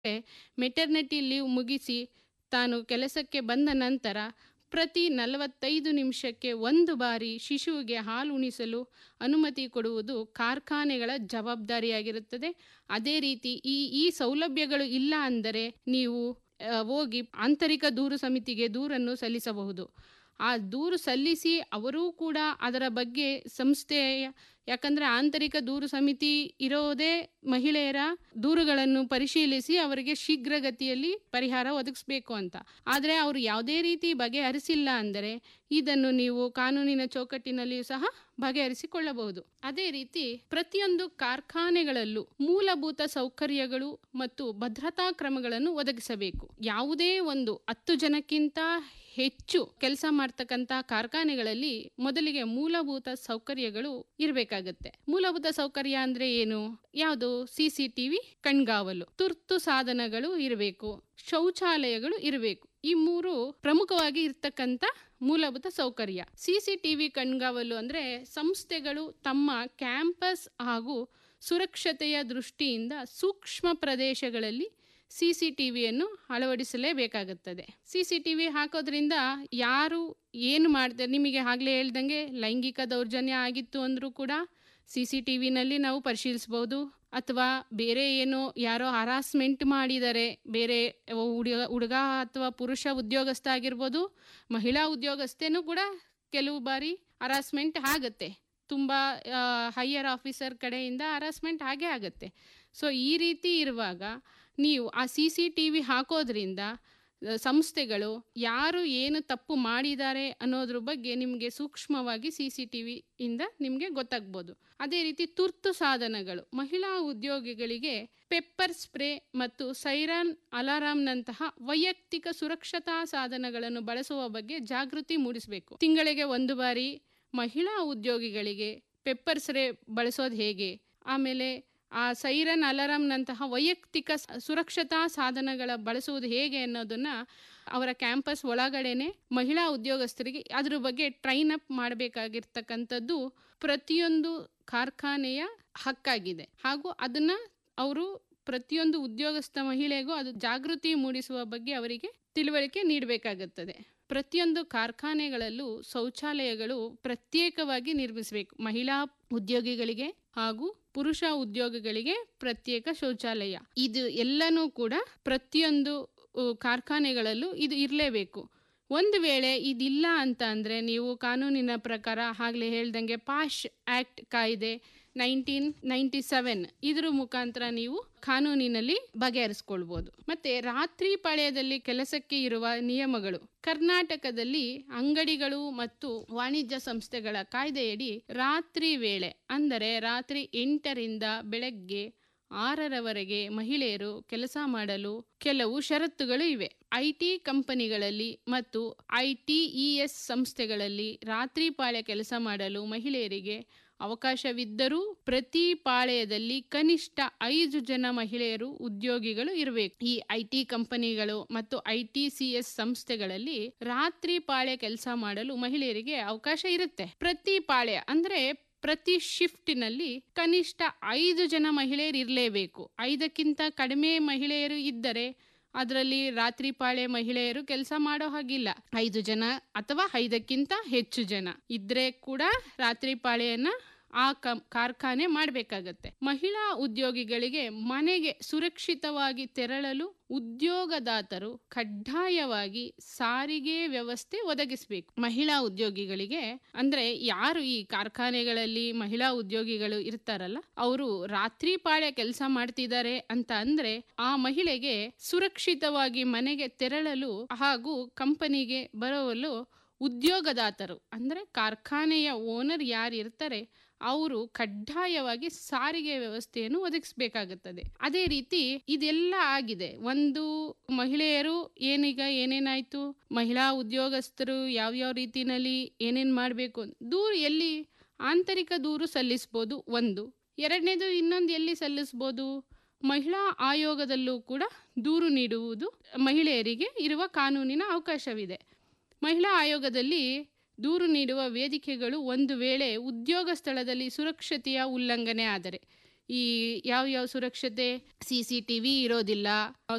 maternity leave ಮುಗಿಸಿ ತಾನು ಕೆಲಸಕ್ಕೆ ಬಂದ ನಂತರ ಪ್ರತಿ ನಲವತ್ತೈದು ನಿಮಿಷಕ್ಕೆ ಒಂದು ಬಾರಿ ಶಿಶುವಿಗೆ ಹಾಲು ಉಣಿಸಲು ಅನುಮತಿ ಕೊಡುವುದು ಕಾರ್ಖಾನೆಗಳ ಜವಾಬ್ದಾರಿಯಾಗಿರುತ್ತದೆ ಅದೇ ರೀತಿ ಈ ಈ ಸೌಲಭ್ಯಗಳು ಇಲ್ಲ ಅಂದರೆ ನೀವು ಆ, ಹೋಗಿ ಆಂತರಿಕ ದೂರು ಸಮಿತಿಗೆ ದೂರನ್ನು ಸಲ್ಲಿಸಬಹುದು ಆ ದೂರು ಸಲ್ಲಿಸಿ ಅವರೂ ಕೂಡ ಅದರ ಬಗ್ಗೆ ಸಂಸ್ಥೆಯ ಯಾಕಂದರೆ ಆಂತರಿಕ ದೂರು ಸಮಿತಿ ಇರೋದೇ ಮಹಿಳೆಯರ ದೂರುಗಳನ್ನು ಪರಿಶೀಲಿಸಿ ಅವರಿಗೆ ಶೀಘ್ರಗತಿಯಲ್ಲಿ ಪರಿಹಾರ ಒದಗಿಸ್ಬೇಕು ಅಂತ ಆದರೆ ಅವರು ಯಾವುದೇ ರೀತಿ ಬಗೆಹರಿಸಿಲ್ಲ ಅಂದರೆ ಇದನ್ನು ನೀವು ಕಾನೂನಿನ ಚೌಕಟ್ಟಿನಲ್ಲಿಯೂ ಸಹ ಬಗೆಹರಿಸಿಕೊಳ್ಳಬಹುದು ಅದೇ ರೀತಿ ಪ್ರತಿಯೊಂದು ಕಾರ್ಖಾನೆಗಳಲ್ಲೂ ಮೂಲಭೂತ ಸೌಕರ್ಯಗಳು ಮತ್ತು ಭದ್ರತಾ ಕ್ರಮಗಳನ್ನು ಒದಗಿಸಬೇಕು ಯಾವುದೇ ಒಂದು ಹತ್ತು ಜನಕ್ಕಿಂತ ಹೆಚ್ಚು ಕೆಲಸ ಮಾಡ್ತಕ್ಕಂಥ ಕಾರ್ಖಾನೆಗಳಲ್ಲಿ ಮೊದಲಿಗೆ ಮೂಲಭೂತ ಸೌಕರ್ಯಗಳು ಇರಬೇಕಾಗತ್ತೆ ಮೂಲಭೂತ ಸೌಕರ್ಯ ಅಂದ್ರೆ ಏನು ಯಾವುದು ಸಿ ಸಿ ಟಿವಿ ಕಣ್ಗಾವಲು ತುರ್ತು ಸಾಧನಗಳು ಇರಬೇಕು ಶೌಚಾಲಯಗಳು ಇರಬೇಕು ಈ ಮೂರು ಪ್ರಮುಖವಾಗಿ ಇರ್ತಕ್ಕಂಥ ಮೂಲಭೂತ ಸೌಕರ್ಯ ಸಿ ಸಿ ಟಿವಿ ಕಣ್ಗಾವಲು ಅಂದ್ರೆ ಸಂಸ್ಥೆಗಳು ತಮ್ಮ ಕ್ಯಾಂಪಸ್ ಹಾಗೂ ಸುರಕ್ಷತೆಯ ದೃಷ್ಟಿಯಿಂದ ಸೂಕ್ಷ್ಮ ಪ್ರದೇಶಗಳಲ್ಲಿ ಸಿ ಸಿ ಟಿವಿಯನ್ನು ಅಳವಡಿಸಲೇಬೇಕಾಗುತ್ತದೆ ಸಿ ಸಿ ಟಿವಿ ಹಾಕೋದ್ರಿಂದ ಯಾರು ಏನು ಮಾಡ್ತಾರೆ ನಿಮಗೆ ಆಗಲೇ ಹೇಳ್ದಂಗೆ ಲೈಂಗಿಕ ದೌರ್ಜನ್ಯ ಆಗಿತ್ತು ಅಂದರೂ ಕೂಡ ಸಿ ಸಿ ಟಿ ವಿನಲ್ಲಿ ನಾವು ಪರಿಶೀಲಿಸ್ಬೋದು ಅಥವಾ ಬೇರೆ ಏನೋ ಯಾರೋ ಹರಾಸ್ಮೆಂಟ್ ಮಾಡಿದ್ದಾರೆ ಬೇರೆ ಹುಡುಗ ಹುಡುಗ ಅಥವಾ ಪುರುಷ ಉದ್ಯೋಗಸ್ಥ ಆಗಿರ್ಬೋದು ಮಹಿಳಾ ಉದ್ಯೋಗಸ್ಥೆನೂ ಕೂಡ ಕೆಲವು ಬಾರಿ ಹರಾಸ್ಮೆಂಟ್ ಆಗುತ್ತೆ ತುಂಬ ಹೈಯರ್ ಆಫೀಸರ್ ಕಡೆಯಿಂದ ಹರಾಸ್ಮೆಂಟ್ ಆಗೇ ಆಗುತ್ತೆ ಸೊ ಈ ರೀತಿ ಇರುವಾಗ ನೀವು ಆ ಸಿ ಸಿ ಟಿ ವಿ ಹಾಕೋದ್ರಿಂದ ಆ, ಸಂಸ್ಥೆಗಳು ಯಾರು ಏನು ತಪ್ಪು ಮಾಡಿದ್ದಾರೆ ಅನ್ನೋದ್ರ ಬಗ್ಗೆ ನಿಮಗೆ ಸೂಕ್ಷ್ಮವಾಗಿ ಸಿ ಸಿ ಟಿ ವಿಯಿಂದ ನಿಮಗೆ ಗೊತ್ತಾಗ್ಬೋದು ಅದೇ ರೀತಿ ತುರ್ತು ಸಾಧನಗಳು ಮಹಿಳಾ ಉದ್ಯೋಗಿಗಳಿಗೆ ಪೆಪ್ಪರ್ ಸ್ಪ್ರೇ ಮತ್ತು ಸೈರನ್ ಅಲಾರಾಂನಂತಹ ವೈಯಕ್ತಿಕ ಸುರಕ್ಷತಾ ಸಾಧನಗಳನ್ನು ಬಳಸುವ ಬಗ್ಗೆ ಜಾಗೃತಿ ಮೂಡಿಸಬೇಕು ತಿಂಗಳಿಗೆ ಒಂದು ಬಾರಿ ಮಹಿಳಾ ಉದ್ಯೋಗಿಗಳಿಗೆ ಪೆಪ್ಪರ್ ಸ್ಪ್ರೇ ಬಳಸೋದು ಹೇಗೆ ಆಮೇಲೆ ಆ ಸೈರನ್ ಅಲಾರಾಂನಂತಹ ವೈಯಕ್ತಿಕ ಸ- ಸುರಕ್ಷತಾ ಸಾಧನಗಳ ಬಳಸುವುದು ಹೇಗೆ ಅನ್ನೋದನ್ನ ಅವರ ಕ್ಯಾಂಪಸ್ ಒಳಗಡೆನೆ ಮಹಿಳಾ ಉದ್ಯೋಗಸ್ಥರಿಗೆ ಅದ್ರ ಬಗ್ಗೆ ಟ್ರೈನ್ ಅಪ್ ಮಾಡಬೇಕಾಗಿರ್ತಕ್ಕಂಥದ್ದು ಪ್ರತಿಯೊಂದು ಕಾರ್ಖಾನೆಯ ಹಕ್ಕಾಗಿದೆ ಹಾಗೂ ಅದನ್ನ ಅವರು ಪ್ರತಿಯೊಂದು ಉದ್ಯೋಗಸ್ಥ ಮಹಿಳೆಗೂ ಅದು ಜಾಗೃತಿ ಮೂಡಿಸುವ ಬಗ್ಗೆ ಅವರಿಗೆ ತಿಳುವಳಿಕೆ ನೀಡಬೇಕಾಗುತ್ತದೆ ಪ್ರತಿಯೊಂದು ಕಾರ್ಖಾನೆಗಳಲ್ಲೂ ಶೌಚಾಲಯಗಳು ಪ್ರತ್ಯೇಕವಾಗಿ ನಿರ್ಮಿಸಬೇಕು ಮಹಿಳಾ ಉದ್ಯೋಗಿಗಳಿಗೆ ಹಾಗೂ ಪುರುಷ ಉದ್ಯೋಗಿಗಳಿಗೆ ಪ್ರತ್ಯೇಕ ಶೌಚಾಲಯ ಇದು ಎಲ್ಲನೂ ಕೂಡ ಪ್ರತಿಯೊಂದು ಉ, ಕಾರ್ಖಾನೆಗಳಲ್ಲೂ ಇದು ಇರಲೇಬೇಕು ಒಂದು ವೇಳೆ ಇದಿಲ್ಲ ಅಂತ ಅಂದರೆ ನೀವು ಕಾನೂನಿನ ಪ್ರಕಾರ ಆಗಲೇ ಹೇಳ್ದಂಗೆ ಪಾಶ್ ಆ್ಯಕ್ಟ್ ಕಾಯ್ದೆ ನೈನ್ಟೀನ್ ನೈಂಟಿ ಸೆವೆನ್ ಇದ್ರ ಮುಖಾಂತರ ನೀವು ಕಾನೂನಿನಲ್ಲಿ ಬಗೆಹರಿಸ್ಕೊಳ್ಬೋದು ಮತ್ತೆ ರಾತ್ರಿ ಪಾಳ್ಯದಲ್ಲಿ ಕೆಲಸಕ್ಕೆ ಇರುವ ನಿಯಮಗಳು ಕರ್ನಾಟಕದಲ್ಲಿ ಅಂಗಡಿಗಳು ಮತ್ತು ವಾಣಿಜ್ಯ ಸಂಸ್ಥೆಗಳ ಕಾಯ್ದೆಯಡಿ ರಾತ್ರಿ ವೇಳೆ ಅಂದರೆ ರಾತ್ರಿ ಎಂಟರಿಂದ ಬೆಳಗ್ಗೆ ಆರರವರೆಗೆ ಮಹಿಳೆಯರು ಕೆಲಸ ಮಾಡಲು ಕೆಲವು ಷರತ್ತುಗಳು ಇವೆ ಐ ಟಿ ಕಂಪನಿಗಳಲ್ಲಿ ಮತ್ತು ಐ ಟಿ ಇ ಎಸ್ ಸಂಸ್ಥೆಗಳಲ್ಲಿ ರಾತ್ರಿ ಪಾಳ್ಯ ಕೆಲಸ ಮಾಡಲು ಮಹಿಳೆಯರಿಗೆ ಅವಕಾಶವಿದ್ದರೂ ಪ್ರತಿ ಪಾಳ್ಯದಲ್ಲಿ ಕನಿಷ್ಠ ಐದು ಜನ ಮಹಿಳೆಯರು ಉದ್ಯೋಗಿಗಳು ಇರಬೇಕು ಈ ಐ ಟಿ ಕಂಪನಿಗಳು ಮತ್ತು ಐ ಟಿ ಸಿ ಎಸ್ ಸಂಸ್ಥೆಗಳಲ್ಲಿ ರಾತ್ರಿ ಪಾಳ್ಯ ಕೆಲಸ ಮಾಡಲು ಮಹಿಳೆಯರಿಗೆ ಅವಕಾಶ ಇರುತ್ತೆ ಪ್ರತಿ ಪಾಳ್ಯ ಅಂದ್ರೆ ಪ್ರತಿ ಶಿಫ್ಟಿನಲ್ಲಿ ಕನಿಷ್ಠ ಐದು ಜನ ಮಹಿಳೆಯರು ಇರಲೇಬೇಕು ಐದಕ್ಕಿಂತ ಕಡಿಮೆ ಮಹಿಳೆಯರು ಇದ್ದರೆ ಅದರಲ್ಲಿ ರಾತ್ರಿ ಪಾಳೆ ಮಹಿಳೆಯರು ಕೆಲಸ ಮಾಡೋ ಹಾಗಿಲ್ಲ ಐದು ಜನ ಅಥವಾ ಐದಕ್ಕಿಂತ ಹೆಚ್ಚು ಜನ ಇದ್ರೆ ಕೂಡ ರಾತ್ರಿ ಪಾಳೆಯನ್ನ ಆ ಕಂ ಕಾರ್ಖಾನೆ ಮಾಡಬೇಕಾಗತ್ತೆ ಮಹಿಳಾ ಉದ್ಯೋಗಿಗಳಿಗೆ ಮನೆಗೆ ಸುರಕ್ಷಿತವಾಗಿ ತೆರಳಲು ಉದ್ಯೋಗದಾತರು ಕಡ್ಡಾಯವಾಗಿ ಸಾರಿಗೆ ವ್ಯವಸ್ಥೆ ಒದಗಿಸಬೇಕು ಮಹಿಳಾ ಉದ್ಯೋಗಿಗಳಿಗೆ ಅಂದ್ರೆ ಯಾರು ಈ ಕಾರ್ಖಾನೆಗಳಲ್ಲಿ ಮಹಿಳಾ ಉದ್ಯೋಗಿಗಳು ಇರ್ತಾರಲ್ಲ ಅವರು ರಾತ್ರಿ ಪಾಳ್ಯ ಕೆಲಸ ಮಾಡ್ತಿದ್ದಾರೆ ಅಂತ ಅಂದ್ರೆ ಆ ಮಹಿಳೆಗೆ ಸುರಕ್ಷಿತವಾಗಿ ಮನೆಗೆ ತೆರಳಲು ಹಾಗೂ ಕಂಪನಿಗೆ ಬರಲು ಉದ್ಯೋಗದಾತರು ಅಂದ್ರೆ ಕಾರ್ಖಾನೆಯ ಓನರ್ ಯಾರು ಇರ್ತಾರೆ ಅವರು ಕಡ್ಡಾಯವಾಗಿ ಸಾರಿಗೆ ವ್ಯವಸ್ಥೆಯನ್ನು ಒದಗಿಸಬೇಕಾಗುತ್ತದೆ ಅದೇ ರೀತಿ ಇದೆಲ್ಲ ಆಗಿದೆ ಒಂದು ಮಹಿಳೆಯರು ಏನೀಗ ಏನೇನಾಯ್ತು ಮಹಿಳಾ ಉದ್ಯೋಗಸ್ಥರು ಯಾವ್ಯಾವ ರೀತಿನಲ್ಲಿ ಏನೇನ್ ಮಾಡಬೇಕು ದೂರು ಎಲ್ಲಿ ಆಂತರಿಕ ದೂರು ಸಲ್ಲಿಸ್ಬೋದು ಒಂದು ಎರಡನೇದು ಇನ್ನೊಂದು ಎಲ್ಲಿ ಸಲ್ಲಿಸ್ಬೋದು ಮಹಿಳಾ ಆಯೋಗದಲ್ಲೂ ಕೂಡ ದೂರು ನೀಡುವುದು ಮಹಿಳೆಯರಿಗೆ ಇರುವ ಕಾನೂನಿನ ಅವಕಾಶವಿದೆ ಮಹಿಳಾ ಆಯೋಗದಲ್ಲಿ ದೂರು ನೀಡುವ ವೇದಿಕೆಗಳು ಒಂದು ವೇಳೆ ಉದ್ಯೋಗ ಸ್ಥಳದಲ್ಲಿ ಸುರಕ್ಷತೆಯ ಉಲ್ಲಂಘನೆ ಆದರೆ ಈ ಯಾವ ಯಾವ ಸುರಕ್ಷತೆ ಸಿ ಸಿ ಟಿ ವಿ ಇರೋದಿಲ್ಲ